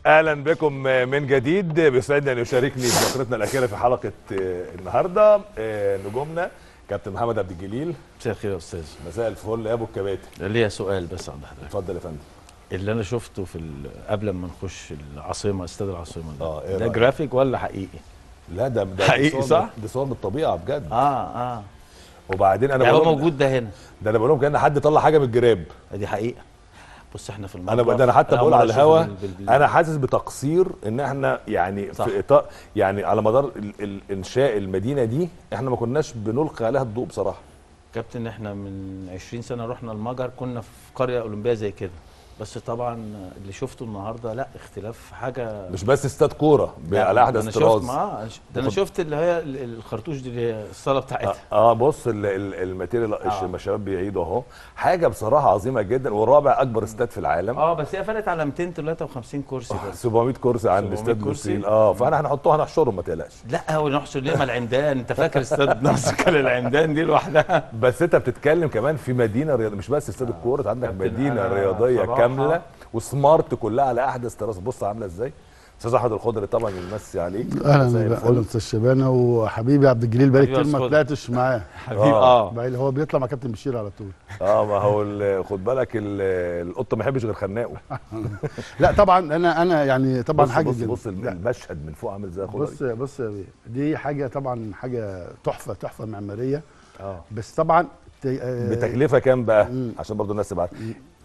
اهلا بكم من جديد بيسعدني ان يشاركني في فقرتنا الاخيره في حلقه النهارده نجومنا كابتن محمد عبد الجليل مساء الخير يا استاذ مساء الفل يا ابو الكباتن ليا سؤال بس عند حضرتك اتفضل يا فندم اللي انا شفته في ال- قبل ما نخش العاصمه استاد العاصمه ده آه، إيه ده رأيك؟ جرافيك ولا حقيقي؟ لا ده ده حقيقي دي صور صح؟ دي صور من الطبيعه بجد اه اه وبعدين انا يعني هو بقول لهم- موجود ده هنا ده انا بقول لهم كان حد طلع حاجه من الجراب دي حقيقه بص احنا في انا المطبخ ب- ده انا حتى أول بقول مرة على أشوف الهوا بال- بال- بال- انا حاسس بتقصير ان احنا يعني صح. في اطار يعني على مدار ال- ال- انشاء المدينه دي احنا ما كناش بنلقي عليها الضوء بصراحه كابتن احنا من 20 سنه رحنا المجر كنا في قريه اولمبيه زي كده بس طبعا اللي شفته النهارده لا اختلاف حاجه مش بس استاد كوره ب- لا، على ده احدث انا شفت طراز ما ده انا شفت اللي هي ال- الخرطوش دي اللي هي الصاله بتاعتها اه آه، بص ال- ال- الماتيريال آه. ما الشباب بيعيدوا اهو حاجه بصراحه عظيمه جدا والرابع اكبر استاد في العالم اه بس هي فرقت على 253 كرسي بس 700 كرسي عند 700 استاد كرسي. لوسيل اه فاحنا هنحطوها هنحشرهم ما تقلقش لا هو نحشر ليه ما العمدان انت فاكر استاد نصر كان العمدان دي لوحدها بس انت بتتكلم كمان في مدينه رياضيه مش بس استاد الكوره انت عندك كابتن، مدينه أنا رياضيه صراحة- كامله وسمارت كلها على احدث طراز بص عامله ازاي استاذ احمد الخضري طبعا يمسي عليك مساء اهلا الفل. اهلا استاذ شبانه وحبيبي عبد الجليل بقالي حبيبي كتير يا ما أستاذ. طلعتش معاه حبيبي آه. اه بقالي هو بيطلع مع كابتن بشير على طول اه ما هو ال- خد بالك ال- القط ما يحبش غير خناقه لا طبعا انا انا يعني طبعا بص حاجه بص, جدا. بص لا، المشهد من فوق عامل ازاي يا خضري بص بص يا بيه، دي حاجه طبعا حاجه تحفه تحفه معماريه اه بس طبعا ت- آه، بتكلفه كام بقى مم. عشان برضو الناس تبعت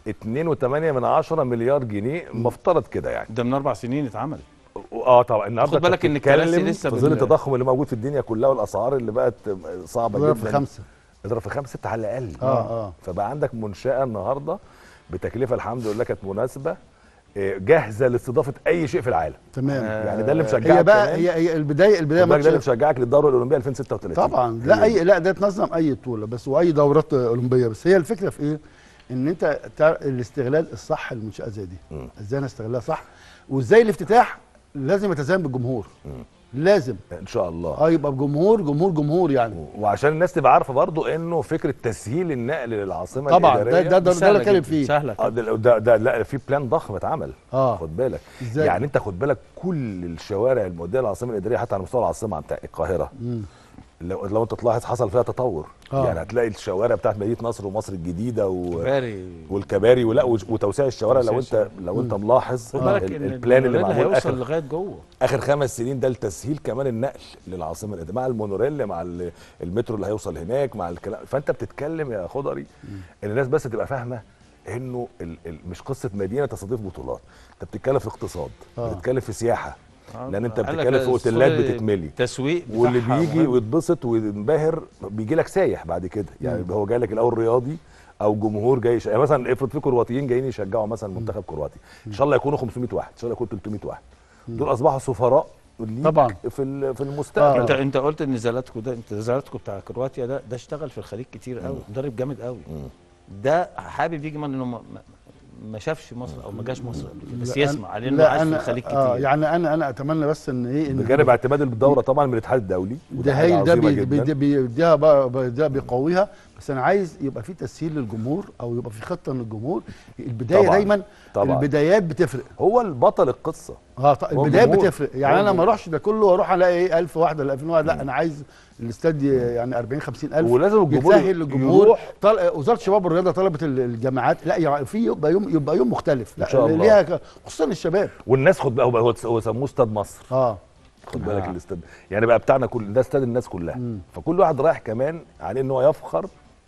2.8 من 10 مليار جنيه مفترض كده يعني ده من اربع سنين اتعمل اه طبعا النهارده خد بالك أنت إن الكراسي بتتكلم لسه في بال- ظل التضخم اللي موجود في الدنيا كلها والاسعار اللي بقت صعبه ضرب جدا في خمسه اضرب في خمسه ستة على الاقل اه اه فبقى عندك منشاه النهارده بتكلفه الحمد لله كانت مناسبه آه، جاهزه لاستضافه اي شيء في العالم تمام يعني ده اللي مشجعك هي بقى كمان. هي هي البدايه البدايه خد بالك ده اللي ماتش مشجعك للدوره الاولمبيه 2036 طبعا لا اي لا ده تنظم اي بطوله بس واي دورات اولمبيه بس هي الفكره في ايه؟ ان انت تع- الاستغلال الصح للمنشاه زي دي مم. ازاي نستغلها صح وازاي الافتتاح لازم يتزامن بالجمهور لازم ان شاء الله اه يبقى بجمهور جمهور جمهور يعني وعشان الناس تبقى عارفه برضو انه فكره تسهيل النقل للعاصمه طبعا ده الاداريه ده ده, ده سهلة اللي اتكلم جداً، فيه سهله اه ده, ده, ده لا في بلان ضخم اتعمل اه خد بالك ازاي؟ يعني انت خد بالك كل الشوارع المؤديه للعاصمه الاداريه حتى على مستوى العاصمه بتاع القاهره مم. لو, لو انت تلاحظ حصل فيها تطور آه. يعني هتلاقي الشوارع بتاعت مدينه نصر ومصر الجديده و... كباري والكباري ولا وتوسيع الشوارع لو توسيع انت لو انت ملاحظ خد بالك ال- ان البلان اللي المونوريل معمول هيوصل اخر لغايه جوه اخر خمس سنين ده لتسهيل كمان النقل للعاصمه الاداريه مع المونوريل مع ال- المترو اللي هيوصل هناك مع الكلام فانت بتتكلم يا خضري ان الناس بس تبقى فاهمه انه ال... ال... مش قصه مدينه تستضيف بطولات انت بتتكلم في اقتصاد آه. بتتكلم في سياحه آه، لان انت قال لك بتتكلم في اوتيلات السوق بتتملي التسويق واللي بتاعها بيجي مهم. ويتبسط وينبهر بيجي لك سايح بعد كده يعني هو جاي لك الاول رياضي او جمهور جاي يش- يعني مثلا افرض في كرواتيين جايين يشجعوا مثلا منتخب كرواتي ان شاء الله يكونوا 500 واحد ان شاء الله يكونوا 300 واحد دول اصبحوا سفراء ليك طبعا. في ال- في المستقبل انت انت قلت ان زلاتكو ده انت زلاتكو بتاع كرواتيا ده ده اشتغل في الخليج كتير قوي مدرب جامد قوي مم. ده حابب يجي من انه ما, ما- ما شافش مصر او ما جاش مصر قبل كده بس لا، يسمع عليه انه لا، عاش في أنا- الخليج كتير اه يعني انا انا اتمنى بس ان ايه ان بجانب اعتماد الدوره طبعا من الاتحاد الدولي وده ده حاجة هايل ده عظيمة بي- جداً. بي- بيديها بقى- بقى- ده بيقويها بس انا عايز يبقى في تسهيل للجمهور او يبقى في خطه للجمهور البدايه طبعاً، دايما طبعاً. البدايات بتفرق هو البطل القصه اه ط- هو البدايات الجمهور. بتفرق يعني هو انا ما الجمهور. اروحش ده كله واروح الاقي ايه 1000 واحد ولا 2000 واحد لا انا عايز الاستاد ي- يعني 40 50 الف ولازم الجمهور يتسهل للجمهور يروح. طل... وزاره الشباب والرياضه طلبت ال- الجامعات لا يعني في يبقى يوم يبقى يوم مختلف لا إن شاء الله. ليها ك- خصوصا الشباب والناس خد بالك هو هو سموه استاد مصر اه خد بالك آه. الاستاد يعني بقى بتاعنا كل ده استاد الناس كلها مم. فكل واحد رايح كمان عليه ان هو يفخر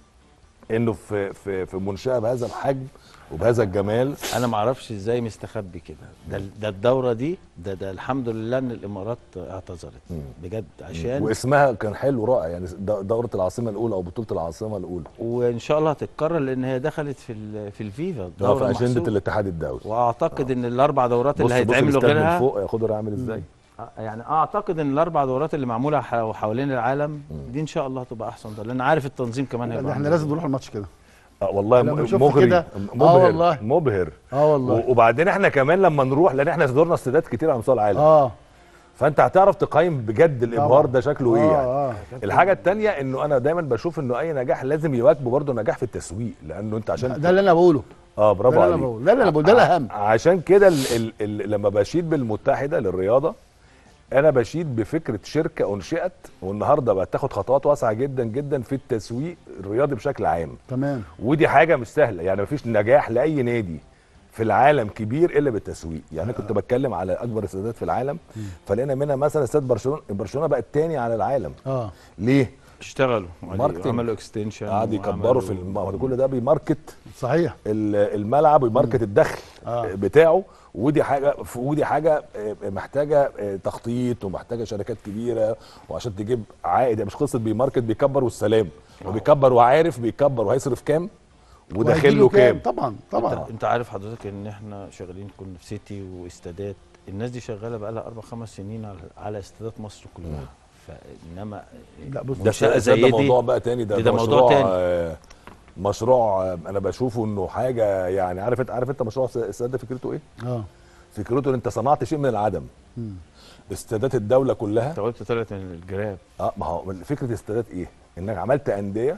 انه في في في منشاه بهذا الحجم وبهذا الجمال انا ما اعرفش ازاي مستخبي كده ده ده الدوره دي ده ده الحمد لله ان الامارات اعتذرت مم. بجد عشان واسمها كان حلو رائع يعني د- دوره العاصمه الاولى او بطوله العاصمه الاولى وان شاء الله هتتكرر لان هي دخلت في ال- في الفيفا ده في دوره اجنده محسوبة. الاتحاد الدولي واعتقد ان الاربع دورات بص اللي بص هيتعملوا الاستاد من غيرها فوق يا خضر عامل ازاي آه، يعني اعتقد ان الاربع دورات اللي معموله ح- حوالين العالم دي ان شاء الله هتبقى احسن دور لان عارف التنظيم كمان لا، هيبقى ده احنا عامل لازم نروح الماتش كده اه والله لما م- شفت مغري كده، مبهر آه والله. مبهر اه والله و- وبعدين احنا كمان لما نروح لان احنا زورنا استادات كتير على مستوى العالم اه فانت هتعرف تقيم بجد الابهار طبعاً. ده شكله ايه آه، يعني آه. الحاجه الثانيه انه انا دايما بشوف انه اي نجاح لازم يواكبه برضه نجاح في التسويق لانه انت عشان ده اللي انا بقوله اه برافو ده اللي عليك انا بقول لا لا انا بقول ده الاهم عشان كده ال ال ال لما بشيد بالمتحده للرياضه انا بشيد بفكره شركه انشئت والنهارده بقت تاخد خطوات واسعه جدا جدا في التسويق الرياضي بشكل عام تمام ودي حاجه مش سهله يعني مفيش نجاح لاي نادي في العالم كبير الا بالتسويق يعني انا كنت بتكلم على اكبر استادات في العالم فلقينا منها مثلا استاد برشلونه برشلونه بقت تاني على العالم اه ليه اشتغلوا ماركتينج. عملوا اكستنشن قعدوا يكبروا في الم... كل ده بيماركت صحيح ال- الملعب ويماركت الدخل آه. بتاعه ودي حاجه ودي حاجه آه، محتاجه آه، تخطيط ومحتاجه شركات كبيره وعشان تجيب عائد يعني مش قصه بيماركت بيكبر والسلام وبيكبر وعارف بيكبر وهيصرف كام وداخل وهيجيله له كام طبعا طبعا انت, انت عارف حضرتك ان احنا شغالين كنا في سيتي واستادات الناس دي شغاله بقى لها اربع خمس سنين على على استادات مصر كلها فانما لا بص ده منشأة ده, زي ده دي موضوع بقى تاني ده, ده ده موضوع مشروع تاني. آه، مشروع آه، انا بشوفه انه حاجه يعني عارف انت عارف انت مشروع السداد ده فكرته ايه؟ اه فكرته ان انت صنعت شيء من العدم مم. استادات الدوله كلها انت قلت طلعت من الجراب اه ما هو فكره الاستادات ايه؟ انك عملت انديه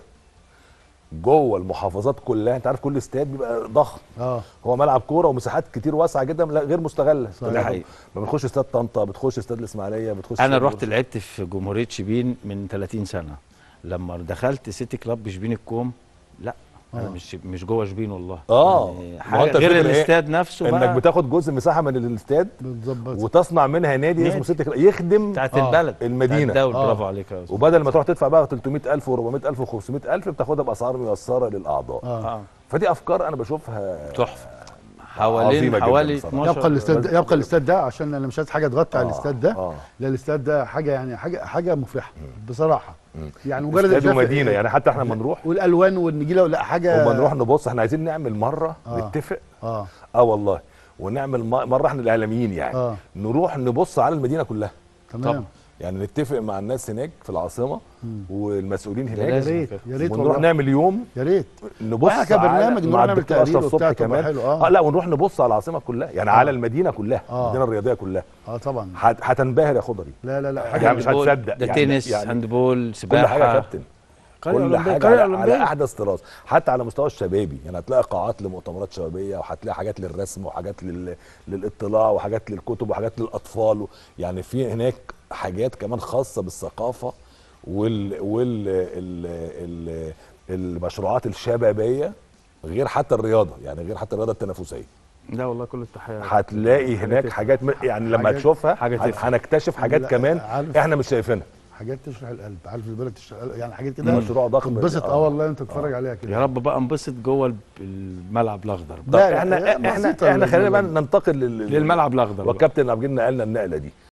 جوه المحافظات كلها انت عارف كل استاد بيبقى ضخم اه هو ملعب كوره ومساحات كتير واسعه جدا لا- غير مستغله صحيح. ده حقيقي. ما بتخش استاد طنطا بتخش استاد الاسماعيليه بتخش انا استاد رحت بورسعيد. لعبت في جمهوريه شبين من 30 سنه لما دخلت سيتي كلاب شبين الكوم لا انا آه. مش مش جوه شبين والله آه. يعني ما هو حاجه أنت غير الفكرة إيه؟ الاستاد نفسه انك بقى بتاخد جزء مساحه من الاستاد بتظبط وتصنع منها نادي اسمه نادي. سيتي كلاب يخدم بتاعت آه. البلد المدينة. بتاعت الدولة آه. برافو عليك يا أستاذ. وبدل ما تروح تدفع بقى 300000 و400000 و500000 بتاخدها باسعار ميسره للاعضاء اه اه فدي افكار انا بشوفها تحفه عظيمة حوالين جداً حوالي بصراحة. 12 يبقى الاستاد بس- يبقى الاستاد ده عشان انا مش عايز حاجه تغطي على آه، الاستاد ده آه. لا الاستاد ده حاجه يعني حاجه حاجه مفرحه بصراحه يعني مجرد استاد الشاف- ومدينه يعني حتى احنا لما نروح والالوان والنجيله لا حاجه وما نروح نبص احنا عايزين نعمل مره آه. نتفق اه اه والله ونعمل م- مره احنا الاعلاميين يعني آه. نروح نبص على المدينه كلها تمام يعني نتفق مع الناس هناك في العاصمه والمسؤولين ده هناك يا لازم ريت كده. يا ريت ونروح والله نعمل يوم يا ريت نبص وإحنا كبرنامج على نروح مع نعمل الدكتور تقرير اشرف وبتاع صبحي تبقى كمان حلو، آه. اه لا ونروح نبص على العاصمه كلها يعني آه. على المدينه كلها آه. المدينه الرياضيه كلها اه طبعا هت- هتنبهر يا خضري لا لا لا حاجه يعني مش هاندبول، هتصدق ده يعني- تنس يعني هاندبول كل سباحه حاجه يا كابتن قرية كل أولمبية، حاجه قرية على, أولمبية. على احدث طراز حتى على مستوى الشبابي يعني هتلاقي قاعات لمؤتمرات شبابيه وهتلاقي حاجات للرسم وحاجات لل... للاطلاع وحاجات للكتب وحاجات للاطفال و... يعني في هناك حاجات كمان خاصه بالثقافه وال وال ال... ال... المشروعات الشبابيه غير حتى الرياضه يعني غير حتى الرياضه التنافسيه لا والله كل التحيه هتلاقي هناك حاجات م- يعني لما حاجات- تشوفها حاجة هن- تفرق. هنكتشف حاجات لا، كمان عارف. احنا مش شايفينها حاجات تشرح القلب عارف البلد تشرح القلب يعني حاجات كده مشروع ضخم تنبسط آه. اه والله انت تتفرج عليها كده يا رب بقى انبسط جوه الب- الملعب الاخضر طب لا، لا، احنا لا، احنا بسيطة احنا خلينا بقى الموضوع. ننتقل لل... للملعب الاخضر بقى. والكابتن عبد الجليل نقلنا النقله دي